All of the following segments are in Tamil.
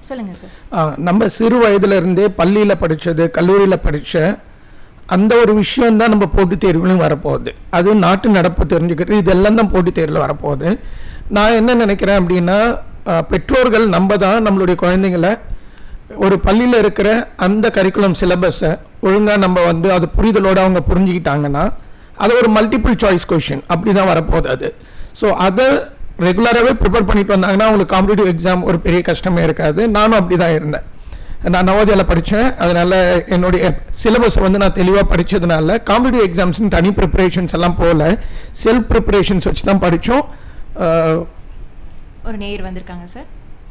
சொல்லுங்க சார் ஆ, நம்ம சிறு வயதுல இருந்தே பள்ளியில் படித்தது கல்லூரியில் படித்த அந்த ஒரு விஷயம் தான் நம்ம போட்டித் தேர்வுலையும் வரப்போகுது அது நாட்டு நடப்பு தெரிஞ்சுக்கிறது இதெல்லாம் தான் போட்டித் தேர்வில் வரப்போகுது நான் என்ன நினைக்கிறேன் அப்படின்னா ஆ, பெற்றோர்கள் நம்ம தான் நம்மளுடைய குழந்தைங்கள ஒரு பள்ளியில் இருக்கிற அந்த கரிக்குலம் சிலபஸை ஒழுங்காக நம்ம வந்து அது புரிதலோடு அவங்க புரிஞ்சுக்கிட்டாங்கன்னா அது ஒரு மல்டிபிள் சாய்ஸ் கொஷின் அப்படி தான் வரப்போகுது அது ஸோ அதை ரெகுலராகவே ப்ரிப்பேர் பண்ணிட்டு வந்தாங்கன்னா அவங்களுக்கு காம்படிட்டிவ் எக்ஸாம் ஒரு பெரிய கஷ்டமே இருக்காது நானும் அப்படி தான் இருந்தேன் நான் நவோதயாவில் படித்தேன் அதனால் என்னுடைய சிலபஸை வந்து நான் தெளிவாக படித்ததுனால காம்படிட்டிவ் எக்ஸாம்ஸ்னு தனி ப்ரிப்பரேஷன்ஸ் எல்லாம் போகல செல்ஃப் ப்ரிப்பரேஷன்ஸ் வச்சு தான் படித்தோம் ஒரு நேயர் வந்திருக்காங்க சார்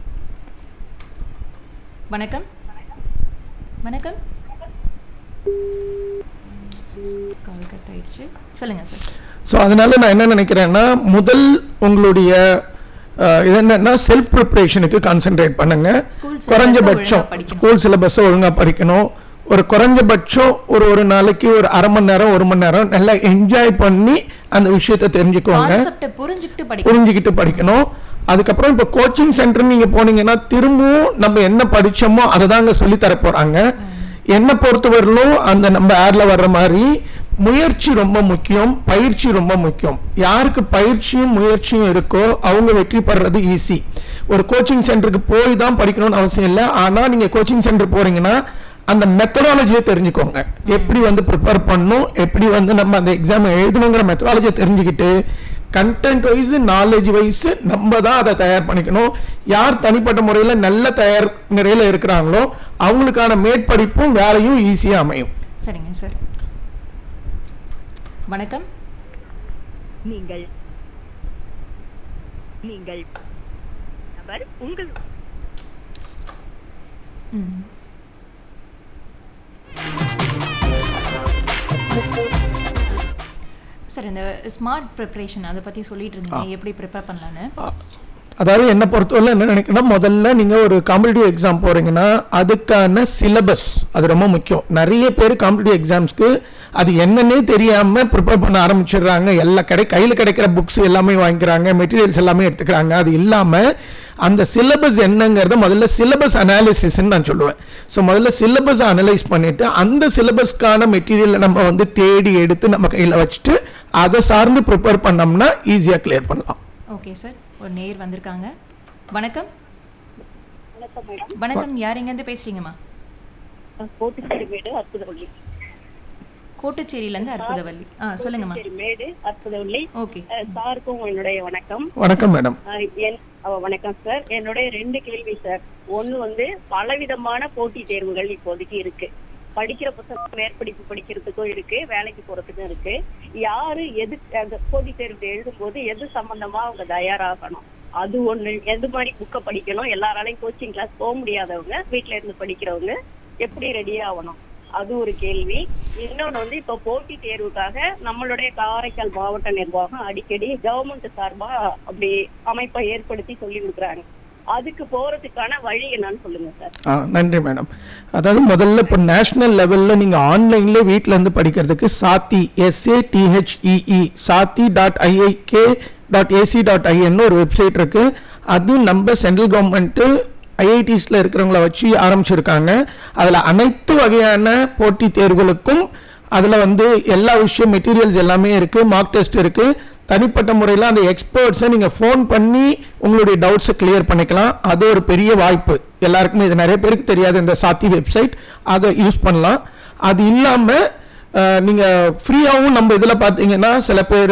வணக்கம் வணக்கம் கால் கட் ஆயிடுச்சு சொல்லுங்க சார் ஸோ அதனால நான் என்ன நினைக்கிறேன்னா முதல் உங்களுடைய அஹ், இது என்னன்னா செல்ஃப் ப்ரிப்பரேஷனுக்கு கான்சென்ட்ரேட் பண்ணுங்க School syllabus-அ குறைஞ்சபட்சம் ஒழுங்கா படிக்கணும். ஸ்கூல் சிலபஸை ஒழுங்காக படிக்கணும் ஒரு குறைஞ்சபட்சம் ஒரு ஒரு நாளைக்கு ஒரு அரை மணி நேரம் ஒரு மணி நேரம் நல்லா என்ஜாய் பண்ணி அந்த விஷயத்தை தெரிஞ்சுக்குவாங்க கான்செப்டை புரிஞ்சுக்கிட்டு படிக்கணும் புரிஞ்சுக்கிட்டு படிக்கணும் அதுக்கப்புறம் இப்போ கோச்சிங் சென்டர் நீங்க போனீங்கன்னா திரும்பவும் நம்ம என்ன படிச்சோமோ அதை தாங்க சொல்லி தர போறாங்க என்னை பொறுத்தவரையிலும் அந்த நம்ம ஆட்ல வர்ற மாதிரி முயற்சி ரொம்ப முக்கியம் பயிற்சி ரொம்ப முக்கியம் யாருக்கு பயிற்சியும் முயற்சியும் இருக்கோ அவங்க வெற்றி பெறது ஈஸி ஒரு கோச்சிங் சென்டருக்கு போய் தான் படிக்கணும்னு அவசியம் இல்லை ஆனா நீங்க கோச்சிங் சென்டர் போறீங்கன்னா அந்த மெத்தடாலஜியை தெரிஞ்சுக்கோங்க எப்படி வந்து ப்ரிப்பேர் பண்ணணும் எப்படி வந்து நம்ம அந்த எக்ஸாம் எழுதணுங்கிற மெத்தடாலஜியை தெரிஞ்சுக்கிட்டு கண்டென்ட் வைஸ் நாலேஜ் வைஸ் நம்ம தான் அதை தயார் பண்ணிக்கணும் யார் தனிப்பட்ட முறையில் நல்ல தயார் நிலையில் இருக்கிறாங்களோ அவங்களுக்கான மேற்படிப்பும் வேலையும் ஈஸியாக அமையும் சரிங்க சார் வணக்கம் நீங்கள் நீங்கள் நபர் உங்கள் ம் சார் இந்த ஸ்மார்ட் ப்ரிப்பரேஷன் அதை பற்றி சொல்லிட்டு இருந்தீங்க எப்படி ப்ரிப்பேர் பண்ணலான்னு அதாவது என்னை பொறுத்தவரை என்ன நினைக்கிறேன்னா முதல்ல நீங்கள் ஒரு காம்படிட்டிவ் எக்ஸாம் போகிறீங்கன்னா அதுக்கான சிலபஸ் அது ரொம்ப முக்கியம் நிறைய பேர் காம்படிட்டிவ் எக்ஸாம்ஸ்க்கு அது என்னன்னே தெரியாமல் ப்ரிப்பேர் பண்ண ஆரம்பிச்சிடுறாங்க எல்லா கடை கையில் கிடைக்கிற புக்ஸ் எல்லாமே வாங்கிக்கிறாங்க மெட்டீரியல்ஸ் எல்லாமே எடுத்துக்கிறாங்க அது இல்லாமல் அந்த சிலபஸ் என்னங்கிறத முதல்ல சிலபஸ் அனாலிசிஸ்ன்னு நான் சொல்லுவேன் ஸோ முதல்ல சிலபஸ் அனலைஸ் பண்ணிட்டு அந்த சிலபஸ்க்கான மெட்டீரியலை நம்ம வந்து தேடி எடுத்து நம்ம கையில் வச்சுட்டு அதை சார்ந்து ப்ரிப்பேர் பண்ணோம்னா ஈஸியாக கிளியர் பண்ணலாம் ஓகே சார் ஒரு நேயர் வந்திருக்காங்க வணக்கம் வணக்கம் மேடம் வணக்கம் யார் எங்கேருந்து பேசுறீங்கம்மா கோட்டுச்சேரி மேடு அற்புதவள்ளி கோட்டுச்சேரியிலேருந்து அற்புதவல்லி ஆ சொல்லுங்கம்மா கோட்டுச்சேரி மேடு அற்புதவள்ளி ஓகே அஹ், சாருக்கும் என்னுடைய வணக்கம் வணக்கம் மேடம் அஹ், என் அவ- வணக்கம் சார் என்னுடைய ரெண்டு கேள்வி சார் ஒண்ணு வந்து பலவிதமான போட்டி தேர்வுகள் இப்போதைக்கு இருக்கு படிக்கிற புத்தகம் மேற்படிப்பு படிக்கிறதுக்கும் இருக்கு வேலைக்கு போறதுக்கும் இருக்கு யாரு எது அந்த போட்டி தேர்வு எழுதும் போது எது சம்பந்தமா அவங்க தயாராகணும் அது ஒண்ணு எது மாதிரி புக்கை படிக்கணும் எல்லாராலையும் கோச்சிங் கிளாஸ் போக முடியாதவங்க வீட்ல இருந்து படிக்கிறவங்க எப்படி ரெடி ஆகணும் அது ஒரு கேள்வி இன்னொன்னு வந்து இப்ப போட்டி தேர்வுக்காக நம்மளுடைய காரைக்கால் மாவட்ட நிர்வாகம் அடிக்கடி கவர்மெண்ட் சார்பா அப்படி அமைப்பை ஏற்படுத்தி சொல்லி கொடுக்குறாங்க அதுக்கு போறதுக்கான வழி என்னன்னு சொல்லுங்க சார் ஆ நன்றி மேடம் அதாவது முதல்ல இப்போ நேஷ்னல் லெவலில் நீங்கள் ஆன்லைன்லேயே வீட்டிலேருந்து படிக்கிறதுக்கு Sathee SATHEE Sathee dot IIK dot AC dot ஐஎன்னு ஒரு வெப்சைட் இருக்குது அது நம்ம சென்ட்ரல் கவர்மெண்ட்டு ஐஐடிஸில் இருக்கிறவங்கள வச்சு ஆரம்பிச்சிருக்காங்க அதில் அனைத்து வகையான போட்டித் தேர்வுகளுக்கும் அதில் வந்து எல்லா விஷயம் மெட்டீரியல்ஸ் எல்லாமே இருக்குது மார்க் டெஸ்ட் இருக்குது தனிப்பட்ட முறையில் அந்த எக்ஸ்பர்ட்ஸை நீங்கள் ஃபோன் பண்ணி உங்களுடைய டவுட்ஸை கிளியர் பண்ணிக்கலாம் அது ஒரு பெரிய வாய்ப்பு எல்லாருக்குமே இது நிறைய பேருக்கு தெரியாது இந்த சாத்தி வெப்சைட் அதை யூஸ் பண்ணலாம் அது இல்லாமல் நீங்கள் ஃப்ரீயாகவும் நம்ம இதில் பார்த்தீங்கன்னா சில பேர்